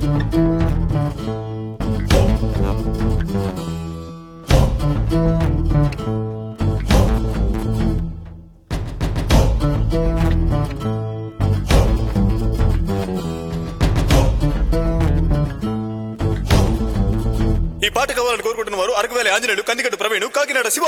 ఈ పాట కావాలని కోరుకుంటున్న వారు అరకువేలి ఆంజనేయులు కందిగడ్డు ప్రవీణ్ కాకినాడ శివ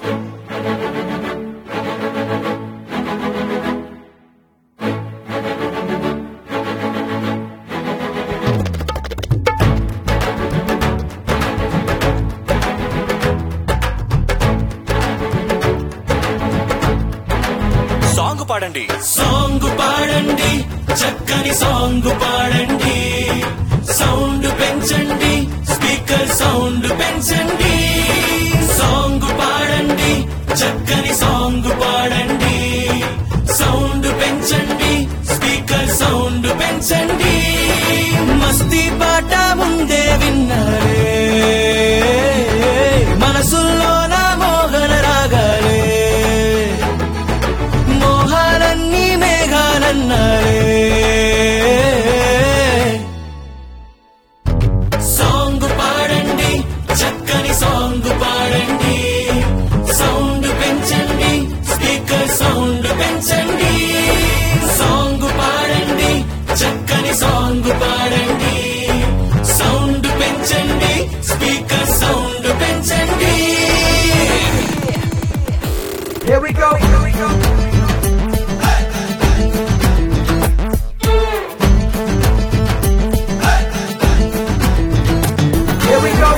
సాంగ్ పాడండి సాంగ్ పాడండి చక్కని సాంగ్ పాడండి సౌండ్ పెంచండి స్పీకర్ సౌండ్ పెంచండి సాంగ్ పాడండి చక్కని సాంగ్ పాడండి సౌండ్ పెంచండి స్పీకర్ సౌండ్ పెంచండి మస్తీ పాట ముందే విన్నారే మనసుల్లో నా మోహన రాగాలే మోహాలన్నీ మేఘాలన్నారే సాంగ్ పాడండి చక్కని సాంగ్ పాడండి సౌండ్ పెంచండి స్పీకర్ సౌండ్ పెంచండి సాంగ్ పాడండి చక్కని సాంగ్ పాడండి సౌండ్ పెంచండి స్పీకర్ సౌండ్ పెంచండి Here we go. Here we go. Here we go.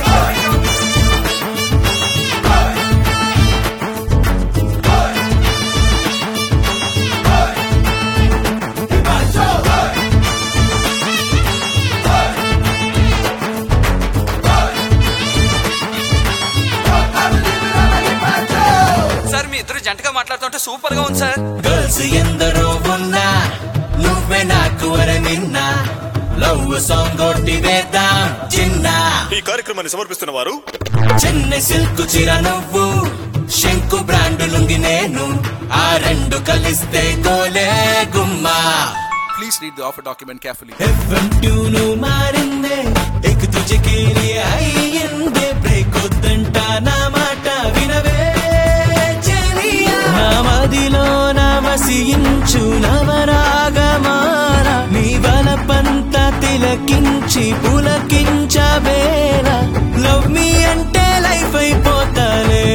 Sir మీ ఇద్దరు జంటగా మాట్లాడుతుంటే సూపర్ గా ఉంది సార్ గర్ల్స్ ఎందరో ఉన్నా నువ్వే నాకు నిన్న లవ్ సాంగ్ ఒకటి వేద్దాం చిన్న ఈ కార్యక్రమాన్ని సమర్పిస్తున్న వారు చెన్నై సిల్క్ చీర నువ్వు శంకు బ్రాండ్ లుంగి నేను ఆ రెండు కలిస్తే గోలే గుమ్మా please read the offer document carefully FM tune మారిందే ఎక్ తుజే కేలి అయ్యిందే బ్రేక్ వద్దంట నా మాట వినవే చెలియా నా మదిలో నా మసియించు నవరాగమాల నీ వలపంత తిలకించి పులకించబేల లవ్ మీ అంటే లైఫ్ అయిపోతాలే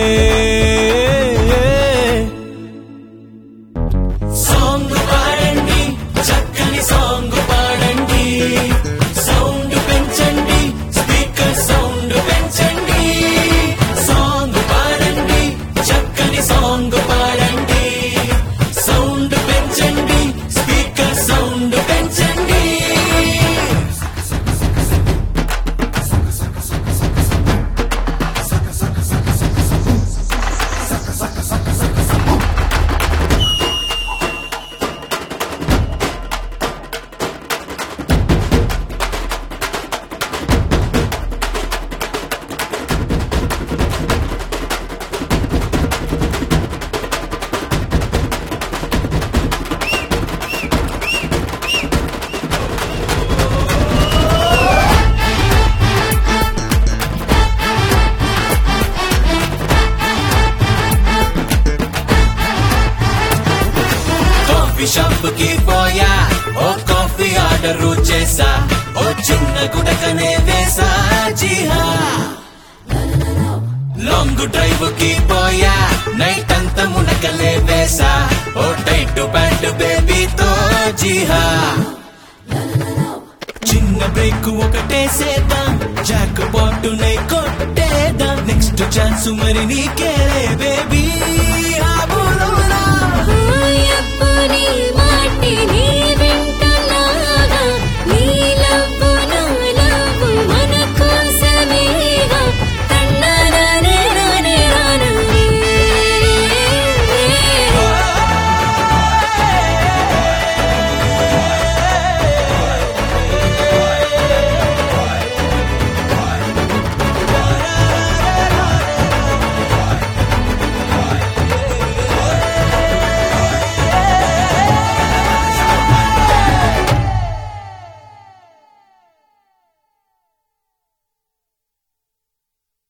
సాంగ్ పాడండి చక్కని సాంగ్ పాడండి సౌండ్ పెంచండి స్పీకర్ సౌండ్ పెంచండి సాంగ్ పాడండి చక్కని సాంగ్ పాడండి సౌండ్ పెంచండి స్పీకర్ సౌండ్ పెంచండి కాఫీ షాప్ కి పోయా ఓ కాఫీ ఆర్డర్ చేసా ఓ చిన్న గుడకనే వేసా జీహా లాంగ్ డ్రైవ్ కి పోయా నైట్ అంతా మునకలే వేసా ఓ టైట్ ప్యాంట్ బేబీతో జీహా చిన్న బ్రేక్ ఒకటేసేద్దాం జాక్ బాటు నై కొట్టేద్దాం నెక్స్ట్ ఛాన్స్ మరి నీకేలే బేబీ